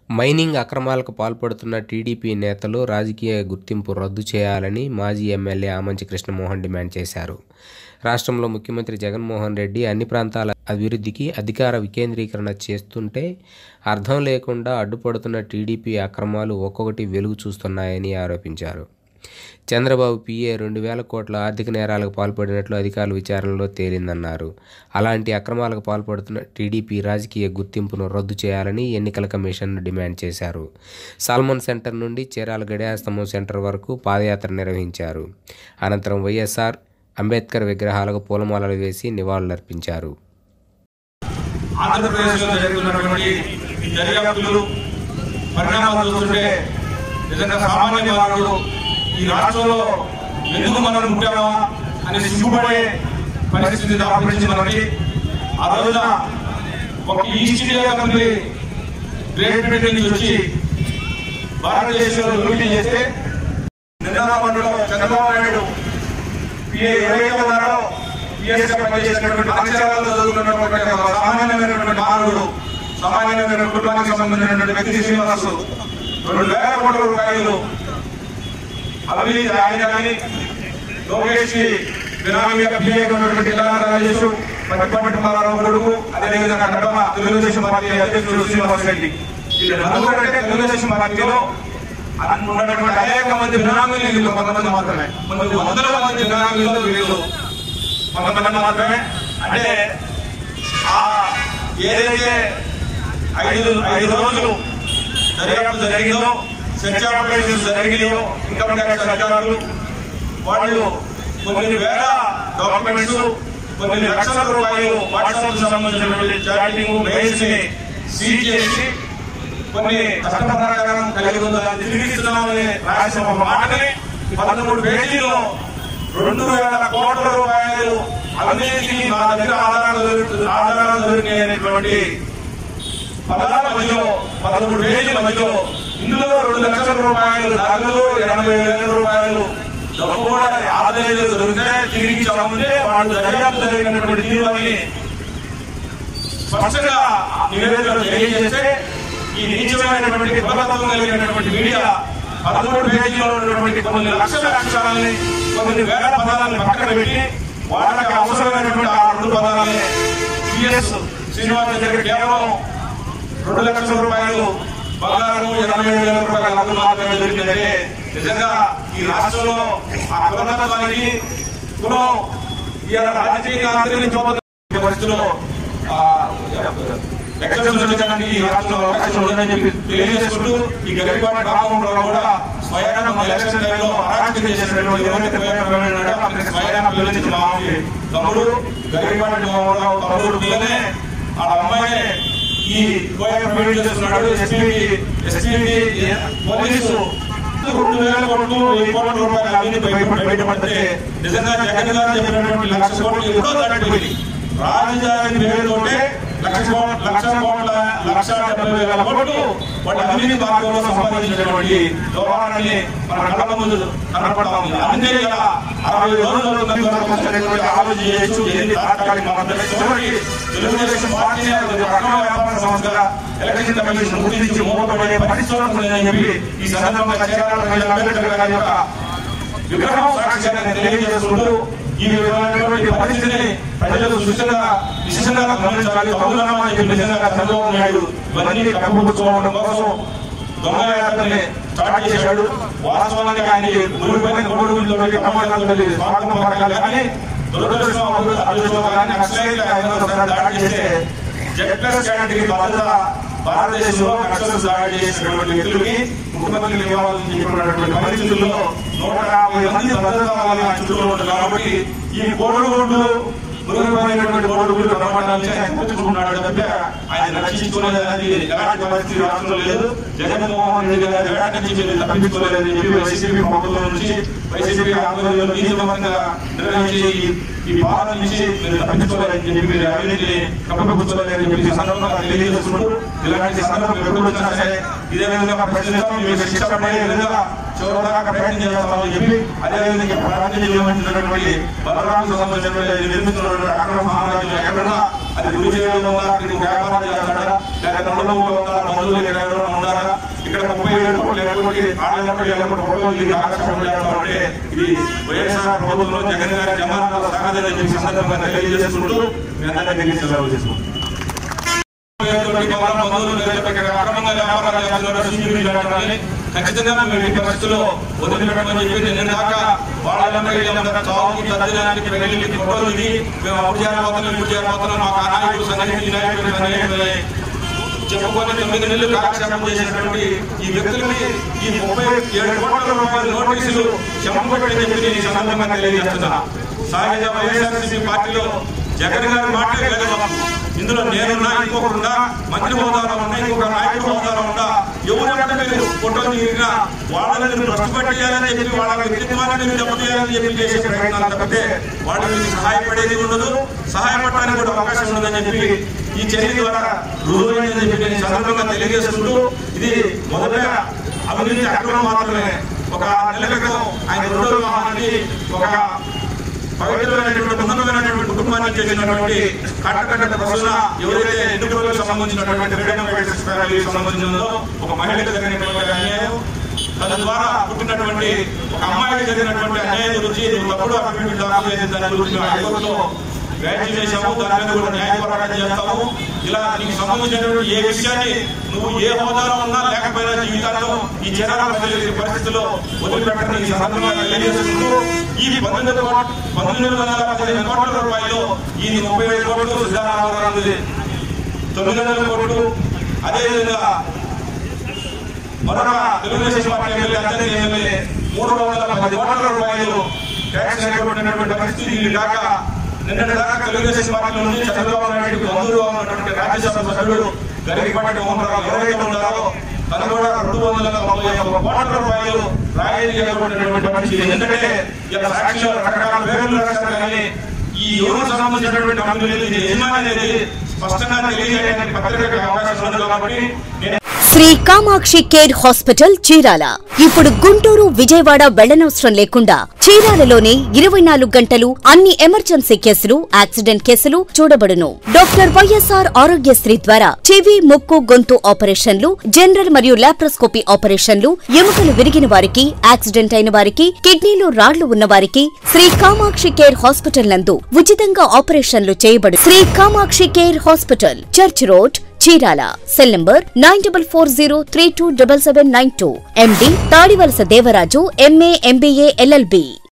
Mining అక్రమాలకు పాల్పడుతున్న TDP నేతలు రాజకీయ గుర్తింపు రద్దు చేయాలని మాజీ ఎమ్మెల్యే ఆమంచి కృష్ణమోహన్ డిమాండ్ చేశారు రాష్ట్రంలో ముఖ్యమంత్రి జగన్మోహన్ రెడ్డి అన్ని ప్రాంతాల అభివృద్ధికి అధికార వికేంద్రీకరణ చేస్తుంటే అర్థం లేకుండా అడ్డుపడుతున్న టీడీపీ అక్రమాలు ఒక్కొక్కటి వెలుగు చూస్తున్నాయని ఆరోపించారు చంద్రబాబు పిఏ రెండు వేల కోట్ల ఆర్థిక నేరాలకు పాల్పడినట్లు అధికారుల విచారణలో తేలిందన్నారు అలాంటి అక్రమాలకు పాల్పడుతున్న టీడీపీ రాజకీయ గుర్తింపును రద్దు చేయాలని ఎన్నికల కమిషన్ను డిమాండ్ చేశారు సాల్మన్ సెంటర్ నుండి చీరాల గడియాస్తంభం సెంటర్ వరకు పాదయాత్ర నిర్వహించారు అనంతరం వైఎస్ఆర్ అంబేద్కర్ విగ్రహాలకు పూలమాలలు వేసి నివాళులర్పించారు ఆంధ్రప్రదేశ్లో జరుగుతున్నటువంటి ఈ దర్యాప్తులు పరిణామాలు చూస్తుంటే నిజంగా సామాన్య మానవుడు ఈ రాష్ట్రంలో ఎందుకు మనం ఉంటామా అని సిగ్గుపడే పరిస్థితి దాపరించింది మనకి ఆ రోజున ఒక East India company great Britain నుంచి వచ్చి భారతదేశంలో లూటీ చేస్తే నిన్న మనలో చంద్రబాబు నాయుడు పిఏ ఎవరైతే ఉన్నారో పిఎస్ పనిచేసినటువంటి పాఠశాలలో చదువుకున్నటువంటి ఒక సామాన్యమైనటువంటి మానవుడు సామాన్యమైన కుటుంబానికి సంబంధించినటువంటి వ్యక్తి శ్రీనివాసు రెండు వేల కోట్ల రూపాయలు అవినీతి ఆయన కానీ లోకేష్ కి బినామీగా పిఏ ఉన్నటువంటి తెలంగాణ రాజేష్ పట్టిపట్టి మారారావు కొడుకు అదేవిధంగా కడప తెలుగుదేశం పార్టీ అధ్యక్షుడు శ్రీనివాస్ రెడ్డి వీళ్ళు నలుగురు అంటే తెలుగుదేశం పార్టీలో అన్- ఉన్నటువంటి అనేక మంది బినామీలు వీళ్ళు కొంతమంది మాత్రమే కొన్ని వందల మంది బినామీలు వీళ్ళు కొంతమంది మాత్రమే అంటే ఆ ఏదైతే ఐదు ఐదు రోజులు దర్యాప్తు జరిగిందో సెర్చ్ ఆపరేషన్స్ జరిగినాయో ఇన్కమ్ ట్యాక్స్ అధికారులు వాళ్ళు కొన్ని వేల డాక్యుమెంట్స్ కొన్ని లక్షల రూపాయలు వాట్సాప్ సంబంధించినటువంటి చాటింగ్ మెయిల్స్ ని సీజ్ చేసి కొన్ని చట్టప్రకారం కలిగి ఉందని తిరిగిస్తున్నామని రాసిన ఒక మాటని పదమూడు పేజీలో రెండు వేల కోట్ల రూపాయలు అవినీతికి మా దగ్గర ఆధారాలు దొరికి- ఆధారాలు దొరికినాయి అనేటువంటి పదాల మధ్యలో పదమూడు పేజీల మధ్యలో ఇందులో రెండు లక్షల రూపాయలు నగదు ఎనభై వేల రూపాయలు డబ్బు కూడా ఆదాయాలు దొరికితే తిరిగి ఇచ్చామంటే వాళ్ళు దర్యాప్తు జరిగినటువంటి తీరుని స్పష్టంగా నివేదికలు తెలియజేస్తే ఈ నీచమైనటువంటి కులతత్వం కలిగినటువంటి మీడియా పదమూడు పేజీలో ఉన్నటువంటి కొన్ని లక్షల అక్షరాలని కొన్ని వేల పదాలని పక్కన పెట్టి వాళ్ళకి అవసరమైనటువంటి ఆ రెండు పదాలని సిఎస్ శ్రీనివాస దగ్గర కేవలం రెండు లక్షల రూపాయలు బంగారం ఎనభై వేల రూపాయల నగదు మాత్రమే దొరికిందంటే నిజంగా ఈ రాష్ట్రంలో ఆ కులతత్వానికి కులం ఇవాళ రాజకీయ అంతరించిపోతున్న పరిస్థితుల్లో ఆ, ఎలక్షన్స్ నిర్వహించడానికి ఈ రాష్ట్రంలో అవకాశం ఉందని చెప్పి తెలియజేసుకుంటూ ఈ గరిపాటి రామమోహన్ కూడా స్వయంగా మన ఎలక్షన్ టైంలో అరాచకం చేసినటువంటి ఎవరైతే ఉన్నాడో అతనికి స్వయంగా పిల్లలు మామూలు తమ్ముడు గరిపాటి రామమోహన్ తమ్ముడు పిల్లనే ఆ అమ్మాయినే ఈ గోయా ప్రొవైడ్ చేస్తున్నాడు ఎస్పీ ఎస్పీ పోలీసు రెండు వేల కోట్లు వెయ్యి కోట్ల రూపాయల అవినీతి బయట బయటపడితే నిజంగా జగన్ గారు చెప్పినటువంటి లక్ష కోట్లు ఎప్పుడో దాటిపోయింది రాజధాని పేరుతోటే లక్ష కోట్ల లక్ష కోట్ల లక్ష డెబ్బై వేల కోట్లు వాటి అవినీతి మార్గంలో సంపాదించినటువంటి వ్యవహారాన్ని మన కళ్ళ ముందు కనపడతా ఉంది అంతే కదా అరవై రోజులు వచ్చినటువంటి ఆలోచన చేయొచ్చు ఏది తాత్కాలిక మాత్రమే చివరికి తెలుగుదేశం పార్టీ అనేది ఒక అక్రమ వ్యాపార సంస్థగా ఎలక్షన్ కమిషన్ గుర్తించి మూలపడే పరిస్థితులు చెప్పి ఈ సందర్భంగా చీరాల ప్రజల అంబేద్కర్ గారి యొక్క విగ్రహం సాక్ష్యాన్ని నేను తెలియజేసుకుంటూ ఈ విధమైనటువంటి పరిస్థితిని ప్రజలు సుశిగా విశేషంగా గమనించాలి తగుదనమా అని చెప్పి నిజంగా చంద్రబాబు నాయుడు ఇవన్నీ కప్పుపుచ్చుకోవడం కోసం దొంగ యాత్రని స్టార్ట్ చేశాడు వాస్తవానికి ఆయన ఊరిపోయిన గోడుగులతో ప్రమాదాలు స్వాగతం పడకాలి కానీ దురదృష్టం అదృష్టం కానీ నక్సలైట్ ఆయన దాడి చేస్తే జడ్పీఎస్ కేటగిరీ భద్రత భారతదేశంలో నక్సల్స్ దాడి చేసినటువంటి వ్యక్తులకి ముఖ్యమంత్రి ఇవ్వాలని చెప్పినటువంటి పరిస్థితుల్లో నూట యాభై మంది భద్రతా వాళ్ళని ఆయన చుట్టూ ఉంటారు కాబట్టి ఈ కోడుగుడ్లు మృగమైనటువంటి కోడుగుడ్లు ప్రమాణాన్ని ఆయన గుర్తుంచుకున్నాడు తప్ప ఆయన రక్షించుకోలేదు అనేది ఎలాంటి పరిస్థితి రాష్ట్రంలో లేదు జగన్మోహన్ రెడ్డి గారు ఎలాంటి నుంచి తప్పించుకోలేదని చెప్పి వైసీపీ ప్రభుత్వం నుంచి వైసీపీ ఆధ్వర్యంలో నీతివంతంగా నిర్వహించి ఈ- ఈ బాధ నుంచి మీరు తప్పించుకోలేదని చెప్పి మీరు అవినీతిని కప్పిపుచ్చుకోలేదని చెప్పి ఈ సందర్భంగా తెలియజేసుకుంటూ ఇలాంటి సందర్భం ఎప్పుడు వచ్చినా సరే ఇదే విధంగా ప్రజలకు మీకు శిక్ష పడే విధంగా చివరి దాకా ప్రయత్నం చేస్తామని చెప్పి అదేవిధంగా ప్రాంతం చేయమంటున్నటువంటి బలరాముకు సంబంధించినటువంటి నిర్మిస్తున్నటువంటి అక్రమ సామ్రాజ్యం ఎక్కడున్నా అది గురి చేయడం ఉందా అక్కడికి వ్యాపారం చేస్తాడా లేక నడుములో ఉందా మందులు ఎక్కడ ఉన్నారా ఇక్కడ ముప్పై ఏడు కోట్లు లేకపోతే ఆడలకు లేకపోతే ఫోటోలు ఇది ఆకర్షణ చేస్తామంటే ఇది వైఎస్ఆర్ ప్రభుత్వంలో జగన్ గారి జమానాల సాగదని చెప్పి సందర్భంగా తెలియజేసుకుంటూ మీ అందరికీ తెలియజేసి సెలవు చేసుకుంటాం అక్రమంగా వ్యాపారాలు చేస్తున్నారు సీసీటీవీ కెమెరాలని ఖచ్చితంగా మేము ఎట్టి పరిస్థితుల్లో వదిలిపెట్టమని చెప్పి నిన్న దాకా వాళ్ళందరికీ ఏమన్నా చావుకి తద్దినానికి పెళ్లికి ఫోటోలు దిగి మేము అప్పుడు చేరబోతున్నాం ఇప్పుడు చేరబోతున్నాం మాకు ఆ నాయకుడు సంఘటన ఈ నాయకుడు సంఘటన చెప్పుకొని తొమ్మిది నెలలు కాలక్షేపం చేసినటువంటి ఈ వ్యక్తులకి ఈ ముప్పై ఏడు కోట్ల రూపాయల నోటీసులు చెంపబెట్టి చెప్పి నేను ఈ సందర్భంగా తెలియజేస్తున్నా సహజ వైఎస్ఆర్సీపీ పార్టీలో జగన్ గారి మాటలే లేదు మాకు. ఇందులో నేనున్నా ఇంకొకరున్నా మంత్రి హోదాలో ఉన్నా ఇంకొక నాయకుడు హోదాలో ఉన్నా ఎవరంటే మీరు ఫోటో తీరినా వాళ్ళని మీరు భ్రష్టుపట్టేయాలని చెప్పి వాళ్ళ వ్యక్తిత్వాన్ని మీరు దెబ్బతీయాలని చెప్పి చేసే ప్రయత్నాలు తప్పితే వాళ్ళు మీకు సహాయపడేది ఉండదు సహాయపడడానికి కూడా అవకాశం ఉండదని చెప్పి ఈ చర్య ద్వారా రుజువైందని చెప్పి నేను సందర్భంగా తెలియజేసుకుంటూ ఇది మొదట అవినీతి అక్రమం మాత్రమే ఒక నెల క్రితం ఆయన రెండో వివాహానికి ఒక పవిత్రమైనటువంటి ఉన్నతమైనటువంటి కుటుంబాన్ని చేసినటువంటి కట్టకట్ట ప్రసన్న ఎవరైతే ఎన్నికలకు సంబంధించినటువంటి ఫ్రీడమ్ ఫైటర్స్ ఫ్యామిలీకి సంబంధించిందో ఒక మహిళకు జరిగినటువంటి అన్యాయం తద్వారా పుట్టినటువంటి ఒక అమ్మాయికి జరిగినటువంటి అన్యాయం గురించి నువ్వు తప్పుడు అఫిడవిట్ దాఖలు చేసిన దాని గురించి మేము హైకోర్టులో వ్యాఖ్య చేశాము దాని మీద కూడా న్యాయ పోరాటం చేస్తాము ఇలా నీకు సంబంధించినటువంటి ఏ విషయాన్ని నువ్వు ఏ హోదాలో ఉన్నా లేకపోయినా జీవితాంతం ఈ చీరాల ప్రజల పరిస్థితుల్లో వదిలిపెట్టని ఈ సందర్భంగా తెలియజేసుకుంటూ ఈ పంతొమ్మిది కోట్ల పంతొమ్మిది వందల పదిహేను కోట్ల రూపాయలు ఈ ముప్పై ఐదు కోట్లు సిద్ధారామరావు తొమ్మిది వందల కోట్లు అదేవిధంగా మరొక Telugu Desam party MLA Anjani MLA మూడు వందల పది కోట్ల రూపాయలు ట్యాక్స్ ఎగ్గొట్టినటువంటి పరిస్థితి ఇది కాక నిన్నటి దాకా తెలుగుదేశం పార్టీ నుంచి చంద్రబాబు నాయుడు బంధువుగా ఉన్నటువంటి రాజ్యసభ సభ్యుడు గరికపాటి మోహన్ ఎవరైతే ఉన్నారో తను కూడా రెండు వందల ముప్పై ఒక్క కోట్ల రూపాయలు రాయల్ ఎగ్గొట్టినటువంటి పరిస్థితి ఎందుకంటే ఇలా సాక్షిలో రకరకాల పేర్లు రాస్తారు కానీ ఈ ఎవరు సంబంధించినటువంటి కంపెనీలు ఇది యజమాని అనేది స్పష్టంగా తెలియజేయడానికి పత్రికకు అవకాశం ఉంది కాబట్టి నేను శ్రీ కామాక్షి కేర్ హాస్పిటల్ చీరాల ఇప్పుడు గుంటూరు విజయవాడ వెళ్లనవసరం లేకుండా చీరాలలోనే ఇరవై నాలుగు గంటలు అన్ని ఎమర్జెన్సీ కేసులు యాక్సిడెంట్ కేసులు చూడబడును డాక్టర్ వైఎస్ఆర్ ఆరోగ్యశ్రీ ద్వారా చెవి ముక్కు గొంతు ఆపరేషన్లు జనరల్ మరియు లాప్రోస్కోపీ ఆపరేషన్లు ఎముకలు విరిగిన వారికి యాక్సిడెంట్ అయిన వారికి కిడ్నీలో రాళ్లు ఉన్న వారికి శ్రీ కామాక్షి కేర్ హాస్పిటల్ నందు ఉచితంగా ఆపరేషన్లు చేయబడు Shri Kamakshi care hospital church road Chirala cell number nine double four zero three two double seven nine two MD Tadivalasa Devaraju MA MBA LLB